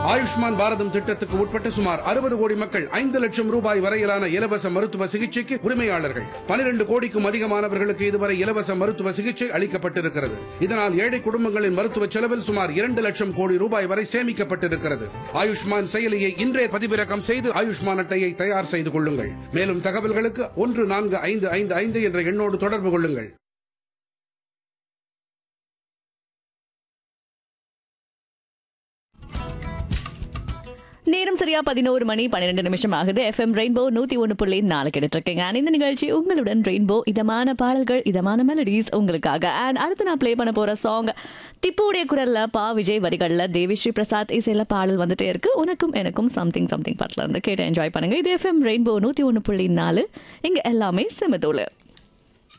ஆயுஷ்மான் பாரதம் திட்டத்துக்கு உட்பட்ட சுமார் அறுபது கோடி மக்கள் ஐந்து லட்சம் ரூபாய் வரையிலான இலவச மருத்துவ சிகிச்சைக்கு உரிமையாளர்கள் பனிரெண்டு கோடிக்கும் அதிகமானவர்களுக்கு இதுவரை இலவச மருத்துவ சிகிச்சை அளிக்கப்பட்டிருக்கிறது இதனால் ஏழை குடும்பங்களின் மருத்துவ செலவில் சுமார் இரண்டு லட்சம் கோடி ரூபாய் வரை சேமிக்கப்பட்டிருக்கிறது ஆயுஷ்மான் செயலியை இன்றே பதிவிறக்கம் செய்து ஆயுஷ்மான் அட்டையை தயார் செய்து கொள்ளுங்கள் மேலும் தகவல்களுக்கு ஒன்று நான்கு ஐந்து ஐந்து ஐந்து என்ற எண்ணோடு தொடர்பு கொள்ளுங்கள் நேரம் சரியா பதினோரு மணி பன்னிரெண்டு நிமிஷம் ஆகுது எஃப்எம் ரெயின்போ நூத்தி ஒன்று புள்ளி நாலு கேட்டுட்டு இருக்கீங்க And இந்த நிகழ்ச்சி உங்களுடன் ரெயின்போ இதமான பாடல்கள் இதமான மெலடிஸ் உங்களுக்காக அண்ட் அடுத்து நான் ப்ளே பண்ண போற சாங் திப்புடைய குரல்ல பா விஜய் வரிகள்ல தேவிஸ்ரீ பிரசாத் இசையில பாடல் வந்துட்டே இருக்கு உனக்கும் எனக்கும் சம்திங் சம்திங் பாட்டில் இருந்து கேட்டு என்ஜாய் பண்ணுங்க இது எஃப்எம் ரெயின்போ நூத்தி ஒன்று புள்ளி நாலு இங்க எல்லாமே செமதோலு